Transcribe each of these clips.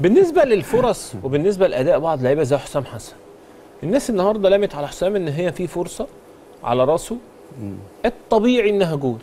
بالنسبه للفرص وبالنسبه لاداء بعض لعيبه زي حسام حسن الناس النهارده لامت على حسام ان هي في فرصه على راسه الطبيعي انها جول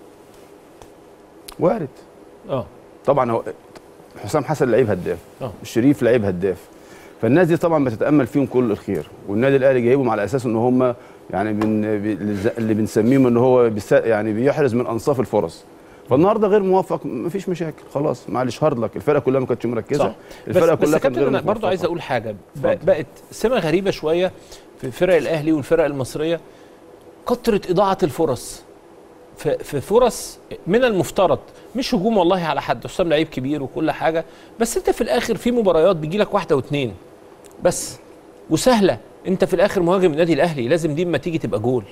وارد اه طبعا هو حسام حسن لعيب هداف آه. الشريف لعيب هداف فالناس دي طبعا بتتامل فيهم كل الخير والنادي الاهلي جايبهم على اساس ان هم يعني بن بي- اللي بنسميهم ان هو بيس- يعني بيحرز من انصاف الفرص فالنهارده غير موفق مفيش مشاكل خلاص معلش هارد لك الفرقه كلها ما كانتش مركزه صح الفرقه بس, بس كلها كانت كابتن غير انا برضو موفقة. عايز اقول حاجه ب- اتفضل. بقت سمه غريبه شويه في فرق الاهلي والفرق المصريه كثره اضاعه الفرص في في فرص من المفترض مش هجوم والله على حد حسام لعيب كبير وكل حاجه بس انت في الاخر في مباريات بيجي لك واحده واثنين بس وسهله انت في الاخر مهاجم النادي الاهلي لازم دي اما تيجي تبقى جول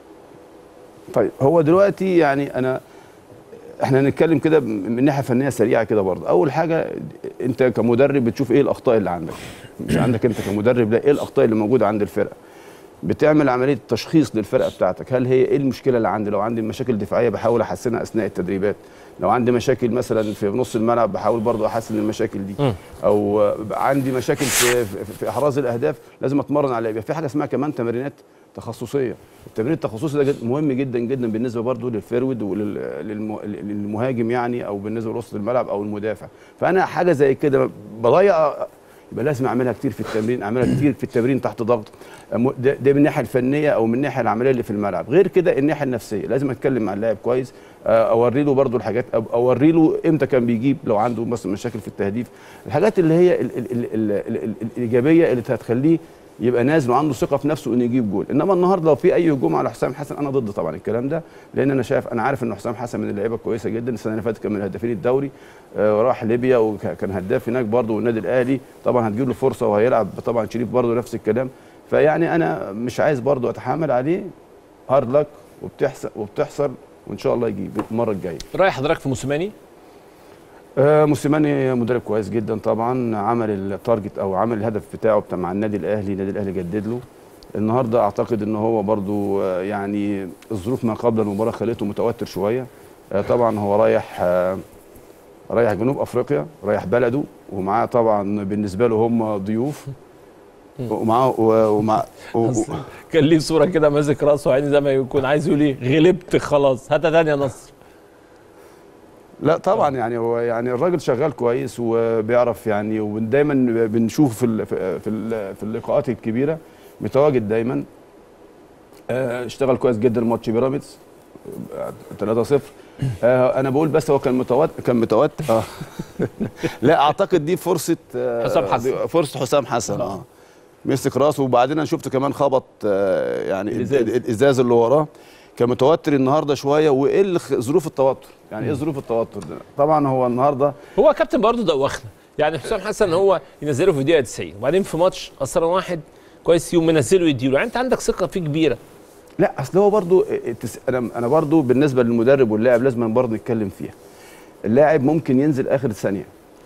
طيب هو دلوقتي يعني انا احنا هنتكلم كده من ناحيه فنيه سريعه كده برضه اول حاجه انت كمدرب بتشوف ايه الاخطاء اللي عندك مش عندك انت كمدرب لا ايه الاخطاء اللي موجوده عند الفرقه بتعمل عمليه تشخيص للفرقه بتاعتك هل هي ايه المشكله اللي عندي لو عندي مشاكل دفاعيه بحاول احسنها اثناء التدريبات لو عندي مشاكل مثلا في نص الملعب بحاول برضه احسن المشاكل دي مم. او آه، عندي مشاكل في, في, في احراز الاهداف لازم اتمرن عليها يبقى في حاجه اسمها كمان تمرينات تخصصيه التمرين التخصصي ده جد- مهم جدا جدا بالنسبه برضه للفيرود وللمهاجم يعني او بالنسبه لوسط الملعب او المدافع فانا حاجه زي كده بضيع يبقى لازم اعملها كتير في التمرين اعملها كتير في التمرين تحت ضغط أم- ده, ده من الناحيه الفنيه او من الناحيه العمليه اللي في الملعب غير كده الناحيه النفسيه لازم اتكلم مع اللاعب كويس آه، اوري له برضه الحاجات أو- اوري له امتى كان بيجيب لو عنده مثلا مشاكل في التهديف الحاجات اللي هي ال ال ال ال ال ال الايجابيه اللي هتخليه يبقى نازل وعنده ثقه في نفسه انه يجيب جول انما النهارده لو في اي هجوم على حسام حسن انا ضد طبعا الكلام ده لان انا شايف انا عارف ان حسام حسن من اللعيبه كويسه جدا السنه اللي فاتت كان من هدافين الدوري آه، وراح ليبيا وكان هداف هناك برضه والنادي الاهلي طبعا هتجيب له فرصه وهيلعب طبعا شريف برضه نفس الكلام فيعني انا مش عايز برضه اتحامل عليه هارد لك وبتحصل وبتحصل وان شاء الله يجيب المره الجايه راي حضرتك في موسيماني آه، موسيماني مدرب كويس جدا طبعا عمل التارجت او عمل الهدف بتاعه بتاع مع النادي الاهلي النادي الاهلي جدد له النهارده اعتقد ان هو برضو آه، يعني الظروف ما قبل المباراه خليته متوتر شويه آه، طبعا هو رايح آه، رايح جنوب افريقيا رايح بلده ومعاه طبعا بالنسبه له هم ضيوف ومعاه و- ومع و- و- كان ليه صوره كده ماسك راسه عيني زي ما يكون عايز يقول ايه غلبت خلاص هات تاني يا نصر لا طبعا يعني هو يعني الراجل شغال كويس وبيعرف يعني ودايما بنشوفه في ال- في في ال- في اللقاءات الكبيره متواجد دايما آه، اشتغل كويس جدا ماتش بيراميدز آه، 3-0 آه، انا بقول بس هو كان متوتر كان متوتر آه. لا اعتقد دي فرصه آه، حسام حسن. دي فرصه حسام حسن اه مسك راسه وبعدين انا شفته كمان خبط آه، يعني الإزاز. الازاز, الإزاز اللي وراه كان متوتر النهارده شويه وايه اللي خ- ظروف التوتر يعني ايه ظروف التوتر ده طبعا هو النهارده هو كابتن برضه دوخنا يعني حسام حسن هو ينزله في الدقيقه 90 وبعدين في ماتش اصلا واحد كويس يوم منزله يديله يعني انت عندك ثقه فيه كبيره لا اصل هو برضو التس- انا انا برضو بالنسبه للمدرب واللاعب لازم برضو نتكلم فيها اللاعب ممكن ينزل اخر ثانيه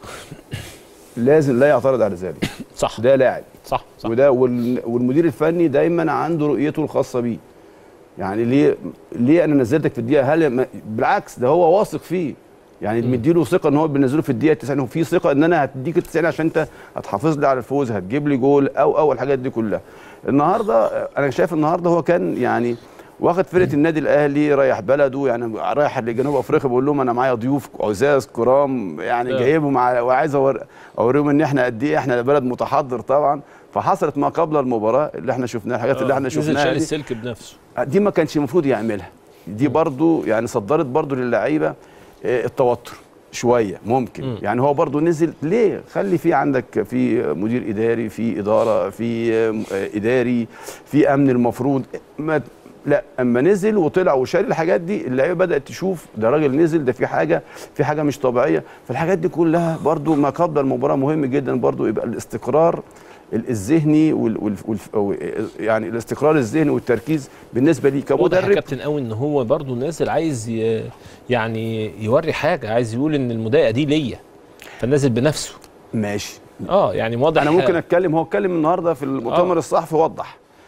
لازم لا يعترض على ذلك صح ده لاعب صح صح وده وال- والمدير الفني دايما عنده رؤيته الخاصه بيه يعني ليه ليه انا نزلتك في الدقيقه هل ما- بالعكس ده هو واثق فيه يعني مديله ثقه ان هو بينزله في الدقيقه 90 وفي ثقه ان انا هديك ال 90 عشان انت هتحافظ لي على الفوز هتجيب لي جول او او الحاجات دي كلها النهارده آه، انا شايف النهارده هو كان يعني واخد فرقه النادي الاهلي رايح بلده يعني رايح لجنوب افريقيا بقول لهم انا معايا ضيوف عزاز كرام يعني آه. جايبهم على وعايز أور- اوريهم ان احنا قد ايه احنا بلد متحضر طبعا فحصلت ما قبل المباراه اللي احنا شفناها الحاجات اللي احنا نزل شفناها شال دي السلك بنفسه دي ما كانش المفروض يعملها دي برضو يعني صدرت برضو للعيبه آه، التوتر شويه ممكن مم. يعني هو برضو نزل ليه خلي في عندك في مدير اداري في اداره في آه، اداري في امن المفروض ما لا اما نزل وطلع وشال الحاجات دي اللعيبه بدات تشوف ده راجل نزل ده في حاجه في حاجه مش طبيعيه فالحاجات دي كلها برضو ما قبل المباراه مهم جدا برضو يبقى الاستقرار ال- الذهني وال وال وال أو يعني الاستقرار الذهني والتركيز بالنسبه لي واضح يا كمدرب كابتن قوي ان هو برضه نازل عايز ي... يعني يوري حاجه عايز يقول ان المضايقه دي ليا فنازل بنفسه ماشي اه يعني واضح انا ممكن اتكلم هو اتكلم النهارده في المؤتمر آه. الصحفي وضح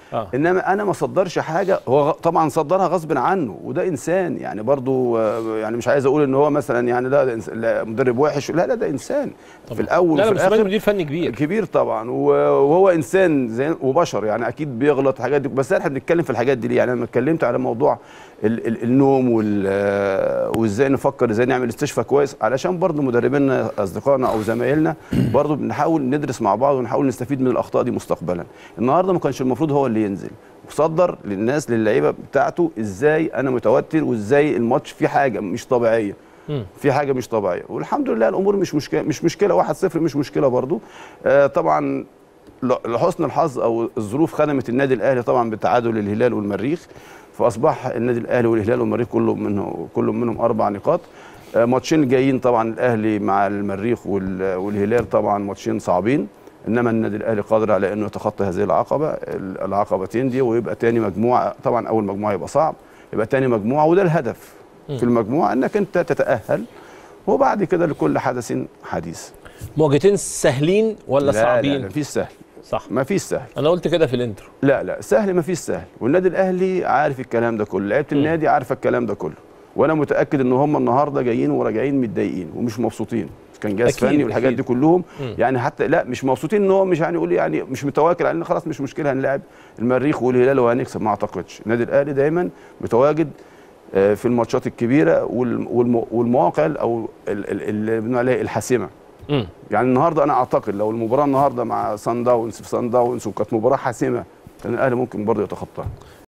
آه. انما انا ما صدرش حاجه هو غ- طبعا صدرها غصب عنه وده انسان يعني برضو آه، يعني مش عايز اقول ان هو مثلا يعني لا, ده إنس- لا مدرب وحش لا لا ده انسان في الاول لا لا وفي بس الراجل الاخر مدير فني كبير كبير طبعا و- وهو انسان زي وبشر يعني اكيد بيغلط الحاجات دي بس احنا بنتكلم في الحاجات دي ليه يعني انا لما اتكلمت على موضوع ال ال النوم وال آه، وازاي نفكر ازاي نعمل استشفاء كويس علشان برضو مدربينا اصدقائنا او زمايلنا برضو بنحاول ندرس مع بعض ونحاول نستفيد من الاخطاء دي مستقبلا النهارده ما كانش المفروض هو اللي ينزل وصدر للناس للعيبه بتاعته ازاي انا متوتر وازاي الماتش فيه حاجه مش طبيعيه مم. في حاجه مش طبيعيه والحمد لله الامور مش مشكله مش مشكله 1-0 مش مشكله برضو آه طبعا ل- لحسن الحظ او الظروف خدمت النادي الاهلي طبعا بتعادل الهلال والمريخ فاصبح النادي الاهلي والهلال والمريخ كله منه كل منهم اربع نقاط آه، ماتشين جايين طبعا الاهلي مع المريخ وال- والهلال طبعا ماتشين صعبين انما النادي الاهلي قادر على انه يتخطى هذه العقبه ال- العقبتين دي ويبقى تاني مجموعه طبعا اول مجموعه يبقى صعب يبقى تاني مجموعه وده الهدف في المجموعه انك انت تتاهل وبعد كده لكل حدث حديث مواجهتين سهلين ولا لا صعبين لا لا مفيش سهل صح مفيش سهل انا قلت كده في الانترو لا لا سهل ما فيش سهل والنادي الاهلي عارف الكلام ده كله لعيبه النادي عارفه الكلام ده كله وانا متاكد ان هم النهارده جايين وراجعين متضايقين ومش مبسوطين كان جهاز أكيد، فني والحاجات أكيد. دي كلهم مم. يعني حتى لا مش مبسوطين ان هو مش يعني يقول يعني مش متواكل علينا خلاص مش مشكله هنلاعب المريخ والهلال وهنكسب ما اعتقدش النادي الاهلي دايما متواجد آه، في الماتشات الكبيره والم- والم- والمواقع او ال- ال- اللي بنقول عليها الحاسمه مم. يعني النهارده انا اعتقد لو المباراه النهارده مع سان داونز في سان داونز وكانت مباراه حاسمه كان الاهلي ممكن برضه يتخطاها